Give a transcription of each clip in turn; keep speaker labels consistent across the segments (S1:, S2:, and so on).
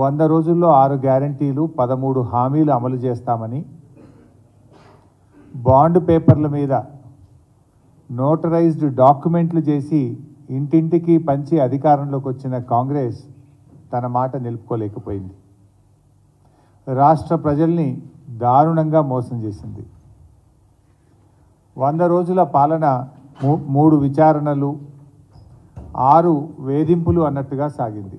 S1: వంద రోజుల్లో ఆరు గ్యారంటీలు పదమూడు హామీలు అమలు చేస్తామని బాండ్ పేపర్ల మీద నోటరైజ్డ్ డాక్యుమెంట్లు చేసి ఇంటింటికి పంచి అధికారంలోకి వచ్చిన కాంగ్రెస్ తన మాట నిలుపుకోలేకపోయింది రాష్ట్ర ప్రజల్ని దారుణంగా మోసం చేసింది వంద రోజుల పాలన మూ- మూడు విచారణలు ఆరు వేధింపులు అన్నట్టుగా సాగింది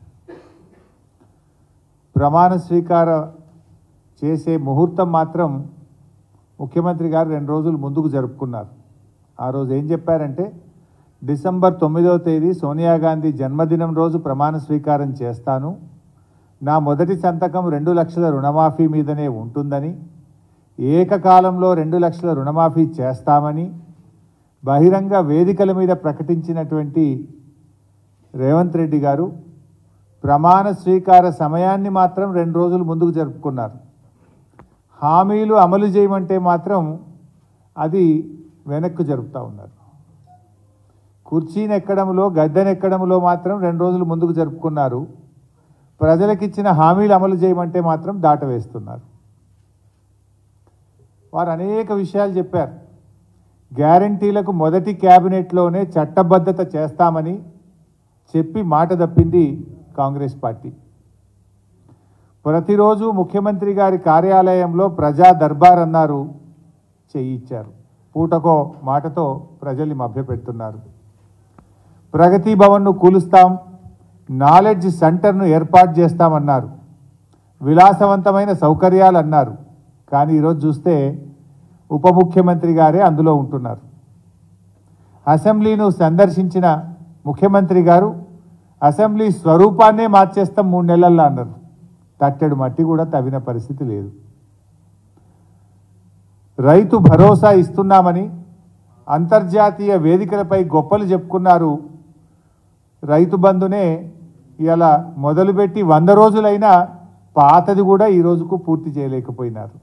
S1: ప్రమాణ స్వీకార చేసే ముహూర్తం మాత్రం ముఖ్యమంత్రి గారు రెండు రోజులు ముందుకు జరుపుకున్నారు ఆ రోజు ఏం చెప్పారంటే డిసెంబర్ తొమ్మిదవ తేదీ సోనియా గాంధీ జన్మదినం రోజు ప్రమాణ స్వీకారం చేస్తాను నా మొదటి సంతకం రెండు లక్షల రుణమాఫీ మీదనే ఉంటుందని ఏకకాలంలో రెండు లక్షల రుణమాఫీ చేస్తామని బహిరంగ వేదికల మీద ప్రకటించినటువంటి రేవంత్ రెడ్డి గారు ప్రమాణ స్వీకార సమయాన్ని మాత్రం రెండు రోజులు ముందుకు జరుపుకున్నారు హామీలు అమలు చేయమంటే మాత్రం అది వెనక్కు జరుపుతూ ఉన్నారు కుర్చీని ఎక్కడంలో గద్దెనెక్కడంలో మాత్రం రెండు రోజులు ముందుకు జరుపుకున్నారు ప్రజలకిచ్చిన హామీలు అమలు చేయమంటే మాత్రం దాటవేస్తున్నారు వారు అనేక విషయాలు చెప్పారు గ్యారంటీలకు మొదటి క్యాబినెట్లోనే చట్టబద్ధత చేస్తామని చెప్పి మాట తప్పింది కాంగ్రెస్ పార్టీ ప్రతిరోజు ముఖ్యమంత్రి గారి కార్యాలయంలో ప్రజా దర్బార్ అన్నారు చేయించారు పూటకో మాటతో ప్రజల్ని మభ్యపెడుతున్నారు ప్రగతి భవన్ను కూలుస్తాం నాలెడ్జ్ సెంటర్ను ఏర్పాటు చేస్తామన్నారు విలాసవంతమైన సౌకర్యాలు అన్నారు కానీ ఈరోజు చూస్తే ఉప ముఖ్యమంత్రి గారే అందులో ఉంటున్నారు అసెంబ్లీను సందర్శించిన ముఖ్యమంత్రి గారు అసెంబ్లీ స్వరూపాన్నే మార్చేస్తాం మూడు నెలల్లో అన్నారు తట్టెడు మట్టి కూడా తవ్విన పరిస్థితి లేదు రైతు భరోసా ఇస్తున్నామని అంతర్జాతీయ వేదికలపై గొప్పలు చెప్పుకున్నారు రైతు బంధునే ఇలా మొదలుపెట్టి వంద రోజులైనా పాతది కూడా ఈ రోజుకు పూర్తి చేయలేకపోయినారు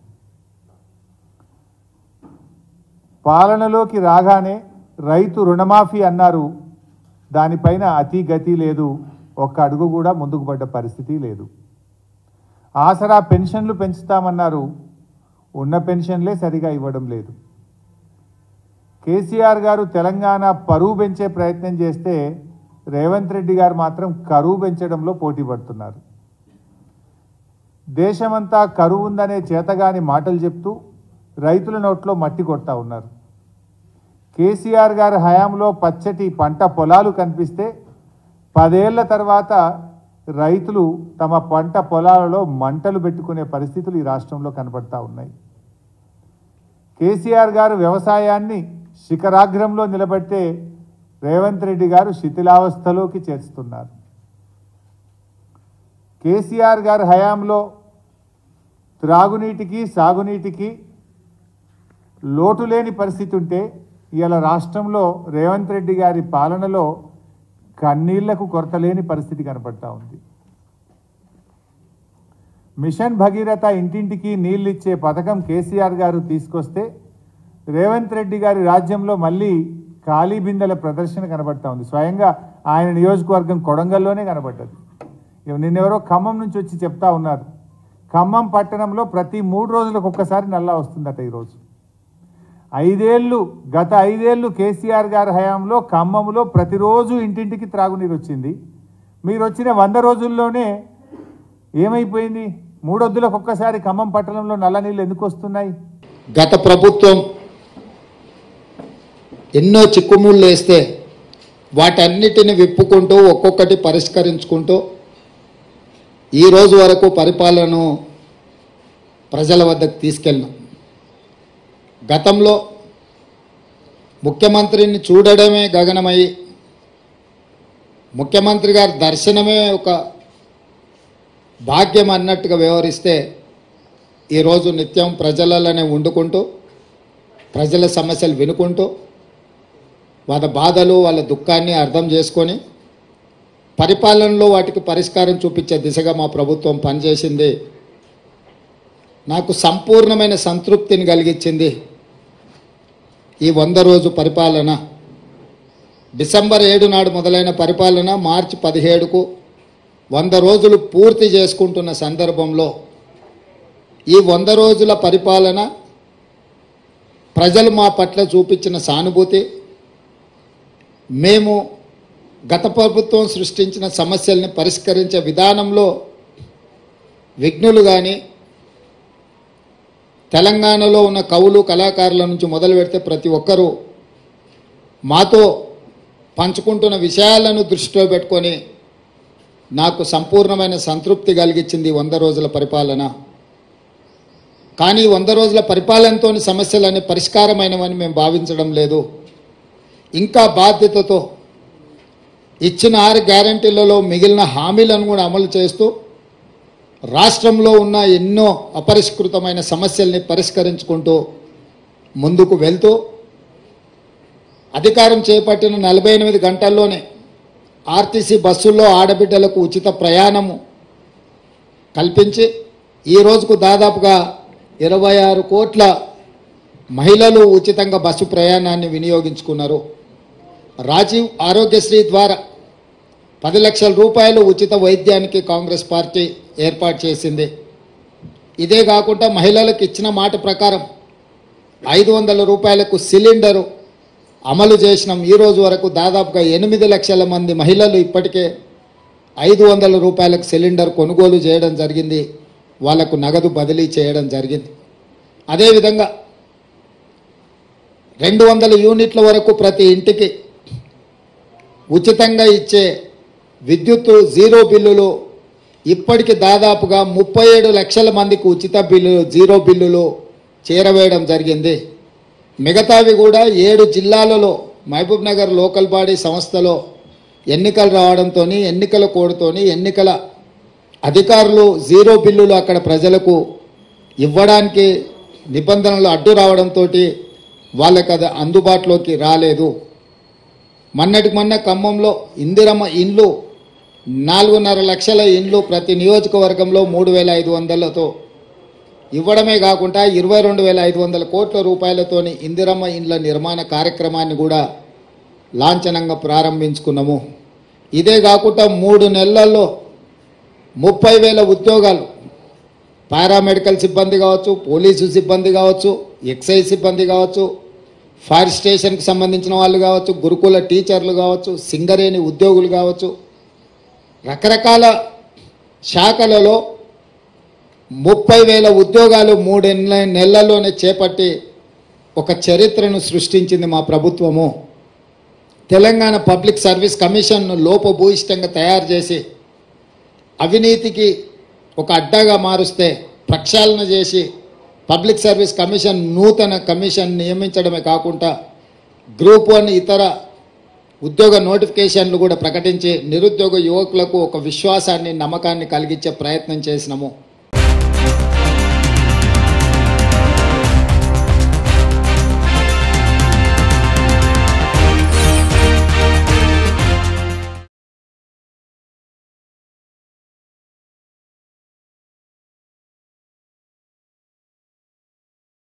S1: పాలనలోకి రాగానే రైతు రుణమాఫీ అన్నారు దానిపైన అతి గతి లేదు ఒక్క అడుగు కూడా ముందుకు పడ్డ పరిస్థితి లేదు ఆసరా పెన్షన్లు పెంచుతామన్నారు ఉన్న పెన్షన్లే సరిగా ఇవ్వడం లేదు కేసీఆర్ గారు తెలంగాణ పరువు పెంచే ప్రయత్నం చేస్తే రేవంత్ రెడ్డి గారు మాత్రం కరువు పెంచడంలో పోటీ పడుతున్నారు దేశమంతా కరువు ఉందనే చేతగాని మాటలు చెప్తూ రైతుల నోట్లో మట్టి కొడతా ఉన్నారు కేసీఆర్ గారి హయాంలో పచ్చటి పంట పొలాలు కనిపిస్తే పదేళ్ల తర్వాత రైతులు తమ పంట పొలాలలో మంటలు పెట్టుకునే పరిస్థితులు ఈ రాష్ట్రంలో కనబడతా ఉన్నాయి కేసీఆర్ గారు వ్యవసాయాన్ని శిఖరాగ్రంలో నిలబెడితే రేవంత్ రెడ్డి గారు శిథిలావస్థలోకి చేర్చుతున్నారు కేసీఆర్ గారి హయాంలో త్రాగునీటికి సాగునీటికి లోటు లేని పరిస్థితి ఉంటే ఇవాళ రాష్ట్రంలో రేవంత్ రెడ్డి గారి పాలనలో కన్నీళ్లకు కొరత లేని పరిస్థితి కనపడతా ఉంది మిషన్ భగీరథ ఇంటింటికి నీళ్ళిచ్చే పథకం కేసీఆర్ గారు తీసుకొస్తే రేవంత్ రెడ్డి గారి రాజ్యంలో మళ్ళీ ఖాళీ బిందెల ప్రదర్శన కనబడతా ఉంది స్వయంగా ఆయన నియోజకవర్గం కొడంగల్లోనే కనబడ్డది ఇక నిన్నెవరో ఖమ్మం నుంచి వచ్చి చెప్తా ఉన్నారు ఖమ్మం పట్టణంలో ప్రతి మూడు రోజులకు ఒక్కసారి నల్లా వస్తుందట ఈరోజు ఐదేళ్ళు గత ఐదేళ్ళు కేసీఆర్ గారి హయాంలో ఖమ్మంలో ప్రతిరోజు ఇంటింటికి త్రాగునీరు వచ్చింది మీరు వచ్చిన వంద రోజుల్లోనే ఏమైపోయింది మూడొద్దులకు ఒక్కసారి ఖమ్మం పట్టణంలో నల్ల నీళ్ళు ఎందుకు వస్తున్నాయి
S2: గత ప్రభుత్వం ఎన్నో చిక్కుముళ్ళు వేస్తే వాటన్నిటిని విప్పుకుంటూ ఒక్కొక్కటి పరిష్కరించుకుంటూ ఈ రోజు వరకు పరిపాలనను ప్రజల వద్దకు తీసుకెళ్ళినాం గతంలో ముఖ్యమంత్రిని చూడడమే గగనమై ముఖ్యమంత్రి గారి దర్శనమే ఒక భాగ్యం అన్నట్టుగా వ్యవహరిస్తే ఈరోజు నిత్యం ప్రజలలోనే వండుకుంటూ ప్రజల సమస్యలు వినుకుంటూ వాళ్ళ బాధలు వాళ్ళ దుఃఖాన్ని అర్థం చేసుకొని పరిపాలనలో వాటికి పరిష్కారం చూపించే దిశగా మా ప్రభుత్వం పనిచేసింది నాకు సంపూర్ణమైన సంతృప్తిని కలిగించింది ఈ వంద రోజు పరిపాలన డిసెంబర్ ఏడు నాడు మొదలైన పరిపాలన మార్చి పదిహేడుకు వంద రోజులు పూర్తి చేసుకుంటున్న సందర్భంలో ఈ వంద రోజుల పరిపాలన ప్రజలు మా పట్ల చూపించిన సానుభూతి మేము గత ప్రభుత్వం సృష్టించిన సమస్యల్ని పరిష్కరించే విధానంలో విఘ్నులు కానీ తెలంగాణలో ఉన్న కవులు కళాకారుల నుంచి మొదలు పెడితే ప్రతి ఒక్కరూ మాతో పంచుకుంటున్న విషయాలను దృష్టిలో పెట్టుకొని నాకు సంపూర్ణమైన సంతృప్తి కలిగించింది ఈ వంద రోజుల పరిపాలన కానీ ఈ వంద రోజుల పరిపాలనతోని సమస్యలన్నీ పరిష్కారమైనవని మేము భావించడం లేదు ఇంకా బాధ్యతతో ఇచ్చిన ఆరు గ్యారంటీలలో మిగిలిన హామీలను కూడా అమలు చేస్తూ రాష్ట్రంలో ఉన్న ఎన్నో అపరిష్కృతమైన సమస్యల్ని పరిష్కరించుకుంటూ ముందుకు వెళ్తూ అధికారం చేపట్టిన నలభై ఎనిమిది గంటల్లోనే ఆర్టీసీ బస్సుల్లో ఆడబిడ్డలకు ఉచిత ప్రయాణము కల్పించి ఈ రోజుకు దాదాపుగా ఇరవై ఆరు కోట్ల మహిళలు ఉచితంగా బస్సు ప్రయాణాన్ని వినియోగించుకున్నారు రాజీవ్ ఆరోగ్యశ్రీ ద్వారా పది లక్షల రూపాయలు ఉచిత వైద్యానికి కాంగ్రెస్ పార్టీ ఏర్పాటు చేసింది ఇదే కాకుండా మహిళలకు ఇచ్చిన మాట ప్రకారం ఐదు వందల రూపాయలకు సిలిండరు అమలు చేసినాం ఈ రోజు వరకు దాదాపుగా ఎనిమిది లక్షల మంది మహిళలు ఇప్పటికే ఐదు వందల రూపాయలకు సిలిండర్ కొనుగోలు చేయడం జరిగింది వాళ్లకు నగదు బదిలీ చేయడం జరిగింది అదేవిధంగా రెండు వందల యూనిట్ల వరకు ప్రతి ఇంటికి ఉచితంగా ఇచ్చే విద్యుత్తు జీరో బిల్లులు ఇప్పటికి దాదాపుగా ముప్పై ఏడు లక్షల మందికి ఉచిత బిల్లులు జీరో బిల్లులు చేరవేయడం జరిగింది మిగతావి కూడా ఏడు జిల్లాలలో మహబూబ్ నగర్ లోకల్ బాడీ సంస్థలో ఎన్నికలు రావడంతో ఎన్నికల కోడ్తోని ఎన్నికల అధికారులు జీరో బిల్లులు అక్కడ ప్రజలకు ఇవ్వడానికి నిబంధనలు అడ్డు రావడంతో వాళ్ళకి అది అందుబాటులోకి రాలేదు మొన్నటికి మొన్న ఖమ్మంలో ఇందిరమ్మ ఇండ్లు నాలుగున్నర లక్షల ఇండ్లు ప్రతి నియోజకవర్గంలో మూడు వేల ఐదు వందలతో ఇవ్వడమే కాకుండా ఇరవై రెండు వేల ఐదు వందల కోట్ల రూపాయలతోని ఇందిరమ్మ ఇండ్ల నిర్మాణ కార్యక్రమాన్ని కూడా లాంఛనంగా ప్రారంభించుకున్నాము ఇదే కాకుండా మూడు నెలల్లో ముప్పై వేల ఉద్యోగాలు పారామెడికల్ సిబ్బంది కావచ్చు పోలీసు సిబ్బంది కావచ్చు ఎక్సైజ్ సిబ్బంది కావచ్చు ఫైర్ స్టేషన్కి సంబంధించిన వాళ్ళు కావచ్చు గురుకుల టీచర్లు కావచ్చు సింగరేణి ఉద్యోగులు కావచ్చు రకరకాల శాఖలలో ముప్పై వేల ఉద్యోగాలు మూడు నెలల్లోనే చేపట్టి ఒక చరిత్రను సృష్టించింది మా ప్రభుత్వము తెలంగాణ పబ్లిక్ సర్వీస్ కమిషన్ను లోపభూయిష్టంగా తయారు చేసి అవినీతికి ఒక అడ్డాగా మారుస్తే ప్రక్షాళన చేసి పబ్లిక్ సర్వీస్ కమిషన్ నూతన కమిషన్ నియమించడమే కాకుండా గ్రూప్ వన్ ఇతర ఉద్యోగ నోటిఫికేషన్లు కూడా ప్రకటించి నిరుద్యోగ యువకులకు ఒక విశ్వాసాన్ని నమ్మకాన్ని కలిగించే ప్రయత్నం చేసినాము